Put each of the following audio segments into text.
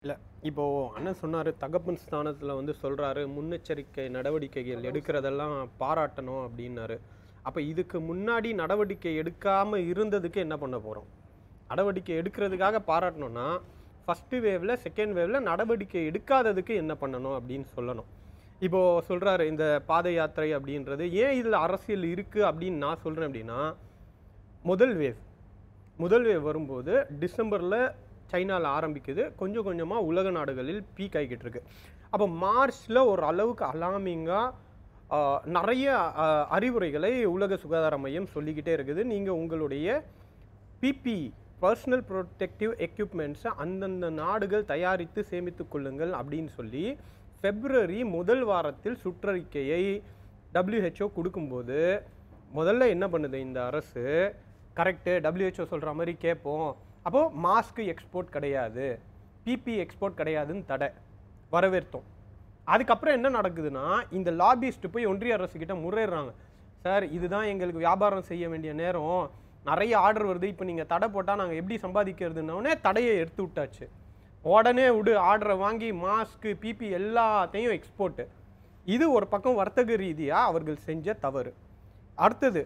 இல்லை இப்போ அண்ணன் சொன்னார் தகப்பன் ஸ்தானத்தில் வந்து சொல்கிறாரு முன்னெச்சரிக்கை நடவடிக்கைகள் எடுக்கிறதெல்லாம் பாராட்டணும் அப்படின்னாரு அப்போ இதுக்கு முன்னாடி நடவடிக்கை எடுக்காமல் இருந்ததுக்கு என்ன பண்ண போகிறோம் நடவடிக்கை எடுக்கிறதுக்காக பாராட்டணும்னா ஃபஸ்ட்டு வேவில் செகண்ட் வேவில் நடவடிக்கை எடுக்காததுக்கு என்ன பண்ணணும் அப்படின்னு சொல்லணும் இப்போ சொல்கிறாரு இந்த பாத யாத்திரை அப்படின்றது ஏன் இதில் அரசியல் இருக்குது அப்படின்னு நான் சொல்கிறேன் அப்படின்னா முதல் வேவ் முதல் வேவ் வரும்போது டிசம்பரில் சைனாவில் ஆரம்பிக்குது கொஞ்சம் கொஞ்சமாக உலக நாடுகளில் பீக் ஆகிக்கிட்டு இருக்கு அப்போ மார்ச்சில் ஒரு அளவுக்கு அலாமிங்காக நிறைய ஆஹ், அறிவுரைகளை உலக சுகாதார மையம் சொல்லிக்கிட்டே இருக்குது நீங்கள் உங்களுடைய பிபி பர்சனல் ப்ரொடெக்டிவ் எக்யூப்மெண்ட்ஸை அந்தந்த நாடுகள் தயாரித்து சேமித்துக் கொள்ளுங்கள் அப்படின்னு சொல்லி ஃபெப்ரவரி முதல் வாரத்தில் சுற்றறிக்கையை WHO கொடுக்கும்போது முதல்ல என்ன பண்ணுது இந்த அரசு கரெக்டு WHO சொல்கிற மாதிரி கேட்போம் அப்போது மாஸ்க் எக்ஸ்போர்ட் கிடையாது பிபி எக்ஸ்போர்ட் கிடையாதுன்னு தடை வரவேற்றோம் அதுக்கப்புறம் என்ன நடக்குதுன்னா இந்த லாபிஸ்ட் போய் ஒன்றிய அரசு கிட்ட முறையிடுறாங்க சார் இதுதான் எங்களுக்கு வியாபாரம் செய்ய வேண்டிய நேரம் நிறைய ஆர்டர் வருது இப்போ நீங்கள் தடை போட்டால் நாங்கள் எப்படி சம்பாதிக்கிறதுன்னொடனே தடையை எடுத்து விட்டாச்சு உடனே விடு ஆர்டரை வாங்கி மாஸ்க்கு பிபி எல்லாத்தையும் எக்ஸ்போர்ட்டு இது ஒரு பக்கம் வர்த்தக ரீதியாக அவர்கள் செஞ்ச தவறு அடுத்தது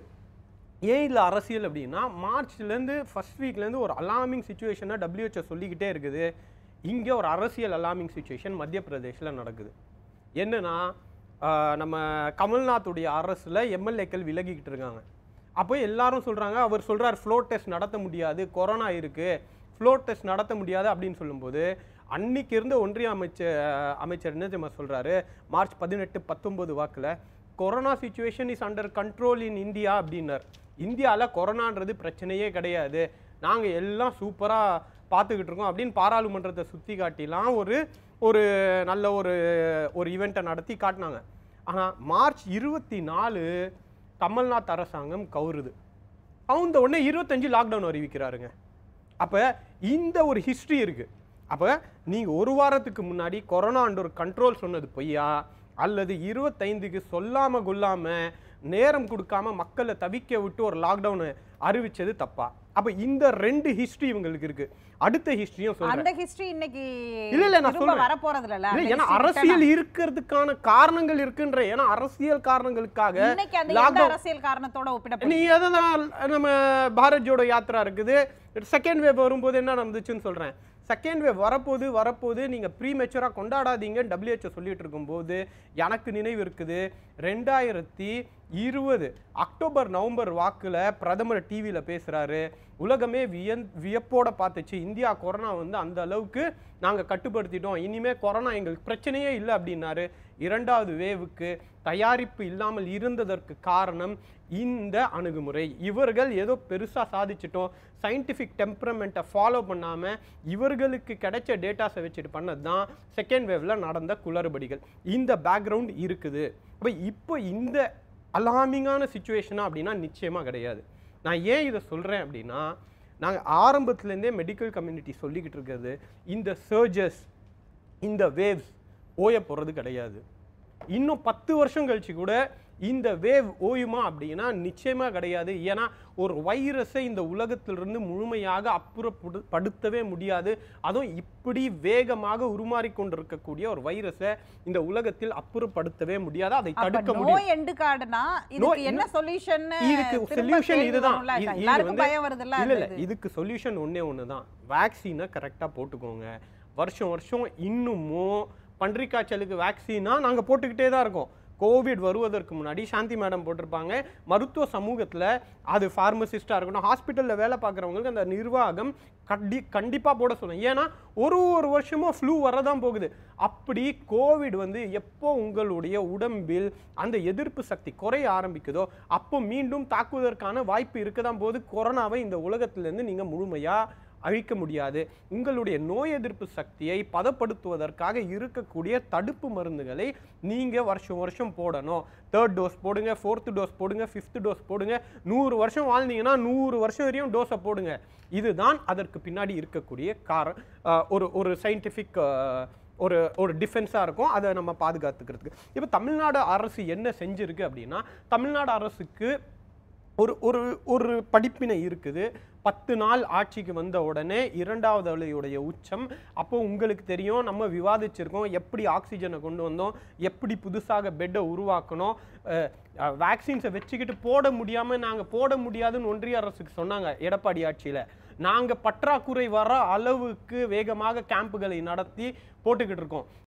ஏன் இதில் அரசியல் அப்படின்னா மார்ச்லேருந்து ஃபர்ஸ்ட் வீக்லேருந்து ஒரு அலாமிங் சுச்சுவேஷனை WHO சொல்லிக்கிட்டே இருக்குது இங்கே ஒரு அரசியல் அலாமிங் சுச்சுவேஷன் மத்திய பிரதேசில் நடக்குது என்னன்னா ஆஹ், நம்ம கமல்நாத்துடைய அரசில் எம்எல்ஏக்கள் விலகிக்கிட்டு இருக்காங்க அப்போ எல்லாரும் சொல்கிறாங்க அவர் சொல்கிறார் ஃப்ளோட் டெஸ்ட் நடத்த முடியாது கொரோனா இருக்குது ஃப்ளோட் டெஸ்ட் நடத்த முடியாது அப்படின்னு சொல்லும்போது அன்னைக்கு இருந்த ஒன்றிய அமைச்சர் அமைச்சர் என்ன தெரியுமா சொல்கிறாரு மார்ச் பதினெட்டு பத்தொம்போது வாக்கில் corona situation is under control in India அப்படின்னார் இந்தியாவில் கொரோனான்றது பிரச்சனையே கிடையாது நாங்கள் எல்லாம் சூப்பராக பார்த்துக்கிட்டு இருக்கோம் அப்படின்னு பாராளுமன்றத்தை சுற்றி காட்டிலாம் ஒரு ஒரு நல்ல ஒரு ஒரு ஈவெண்ட்டை நடத்தி காட்டினாங்க ஆனால் மார்ச் இருபத்தி நாலு கமல்நாத் அரசாங்கம் கவுருது கவுந்த உடனே இருபத்தஞ்சு லாக்டவுன் அறிவிக்கிறாருங்க அப்போ இந்த ஒரு ஹிஸ்ட்ரி இருக்குது அப்போ நீங்கள் ஒரு வாரத்துக்கு முன்னாடி கொரோனான்ற ஒரு கண்ட்ரோல் சொன்னது பொய்யா அல்லது இருபத்தைந்துக்கு சொல்லாமல் கொள்ளாமல் நேரம் கொடுக்காம மக்களை தவிக்க விட்டு ஒரு லாக்டவுன் அறிவிச்சது தப்பா அப்போ இந்த ரெண்டு ஹிஸ்ட்ரி இவங்களுக்கு இருக்கு அடுத்த ஹிஸ்ட்ரியும் சொல்றேன் அந்த ஹிஸ்டரி இன்னைக்கு இல்ல, இல்ல, நான் திரும்ப சொல்றேன். வர போறது இல்ல இல்ல, ஏன்னா அரசியல் இருக்கிறதுக்கான காரணங்கள் இருக்குன்ற ஏன்னா அரசியல் காரணங்களுக்காக இன்னைக்கு அந்த எந்த lockdown- அரசியல் காரணத்தோட ஒப்பிடப்படும் நீ எதான் நம்ம பாரத் ஜோடோ யாத்ரா இருக்குது செகண்ட் வேவ் வரும்போது என்ன நடந்துச்சுன்னு சொல்றேன் செகண்ட் வேவ் வரப்போது வரப்போது நீங்கள் ப்ரீ மெச்சூராக கொண்டாடாதீங்கன்னு WHO சொல்லிட்டு இருக்கும்போது எனக்கு நினைவு இருக்குது ரெண்டாயிரத்தி இருபது அக்டோபர் நவம்பர் வாக்கில் பிரதமர் டிவியில் பேசுகிறாரு உலகமே வியந் வியப்போட பார்த்துச்சு இந்தியா கொரோனா வந்து அந்த அளவுக்கு நாங்கள் கட்டுப்படுத்திட்டோம் இனிமே கொரோனா எங்களுக்கு பிரச்சனையே இல்லை அப்படின்னாரு இரண்டாவது வேவுக்கு தயாரிப்பு இல்லாமல் இருந்ததற்கு காரணம் இந்த அணுகுமுறை இவர்கள் ஏதோ பெருசாக சாதிச்சிட்டோம் சயின்டிஃபிக் டெம்பரமெண்ட்டை ஃபாலோ பண்ணாமல் இவர்களுக்கு கிடைச்ச டேட்டாஸை வச்சுட்டு பண்ணது தான் செகண்ட் வேவில் நடந்த குளறுபடிகள் இந்த பேக்ரவுண்ட் இருக்குது அப்போ இப்போ இந்த அலாமிங்கான சுச்சுவேஷனா அப்படின்னா நிச்சயமாக கிடையாது நான் ஏன் இதை சொல்கிறேன் அப்படின்னா நாங்கள் ஆரம்பத்துலேருந்தே மெடிக்கல் கம்யூனிட்டி சொல்லிக்கிட்டு இருக்கிறது இந்த சர்ஜஸ் இந்த வேவ்ஸ் ஓய போகிறது கிடையாது இன்னும் பத்து வருஷம் கழிச்சு கூட இந்த வேவ் ஓயுமா அப்படின்னா நிச்சயமா கிடையாது ஏன்னா ஒரு வைரஸை இந்த உலகத்திலிருந்து முழுமையாக அப்புறப்படு படுத்தவே முடியாது அதுவும் இப்படி வேகமாக உருமாறிக் கொண்டிருக்கக்கூடிய ஒரு வைரஸை இந்த உலகத்தில் அப்புறப்படுத்தவே முடியாது அதை அப்ப தடுக்க முடியும் நோய் எண்டு கார்டுனா இதுக்கு என்ன சொல்யூஷன் இதுக்கு சொல்யூஷன் இதுதான் இது- இது எல்லாருக்கும் வந்து- பயம் வருதுல்ல இல்ல அது இல்ல இதுக்கு சொல்யூஷன் ஒண்ணே ஒன்று தான் வேக்சினை கரெக்டாக போட்டுக்கோங்க வருஷம் வருஷம் இன்னுமும் பன்றிக் காய்ச்சலுக்கு வேக்சினா நாங்க போட்டுக்கிட்டே தான் இருக்கோம் கோவிட் வருவதற்கு முன்னாடி சாந்தி மேடம் போட்டிருப்பாங்க மருத்துவ சமூகத்துல அது ஃபார்மசிஸ்டாக இருக்கட்டும் ஹாஸ்பிட்டலில் வேலை பார்க்குறவங்களுக்கு அந்த நிர்வாகம் கண்டி கண்டிப்பாக போட சொல்லுங்க ஏன்னா ஒரு ஒரு வருஷமும் ஃப்ளூ வரதான் போகுது அப்படி கோவிட் வந்து எப்போ உங்களுடைய உடம்பில் அந்த எதிர்ப்பு சக்தி குறைய ஆரம்பிக்குதோ அப்போ மீண்டும் தாக்குவதற்கான வாய்ப்பு இருக்க தான் போது கொரோனாவை இந்த உலகத்திலேருந்து நீங்கள் முழுமையாக அழிக்க முடியாது உங்களுடைய நோய் எதிர்ப்பு சக்தியை பதப்படுத்துவதற்காக இருக்கக்கூடிய தடுப்பு மருந்துகளை நீங்கள் வருஷம் வருஷம் போடணும் தேர்ட் டோஸ் போடுங்க ஃபோர்த்து டோஸ் போடுங்க ஃபிஃப்த் டோஸ் போடுங்க நூறு வருஷம் வாழ்ந்தீங்கன்னா நூறு வருஷம் வரையும் டோஸை போடுங்க இதுதான் அதற்கு பின்னாடி இருக்கக்கூடிய கார அஹ், ஒரு ஒரு சயின்டிஃபிக் ஒரு ஒரு டிஃபென்ஸாக இருக்கும் அதை நம்ம பாதுகாத்துக்கிறதுக்கு இப்போ தமிழ்நாடு அரசு என்ன செஞ்சிருக்கு அப்படின்னா தமிழ்நாடு அரசுக்கு ஒரு ஒரு ஒரு படிப்பினை இருக்குது பத்து நாள் ஆட்சிக்கு வந்த உடனே இரண்டாவது அலையுடைய உச்சம் அப்போ உங்களுக்கு தெரியும் நம்ம விவாதிச்சிருக்கோம் எப்படி ஆக்சிஜனை கொண்டு வந்தோம் எப்படி புதுசாக பெட்டை உருவாக்கணும் வேக்சின்ஸை வச்சுக்கிட்டு போட முடியாமல் நாங்கள் போட முடியாதுன்னு ஒன்றிய அரசுக்கு சொன்னாங்க எடப்பாடி ஆட்சியில் நாங்கள் பற்றாக்குறை வர அளவுக்கு வேகமாக கேம்புகளை நடத்தி போட்டுக்கிட்டு இருக்கோம்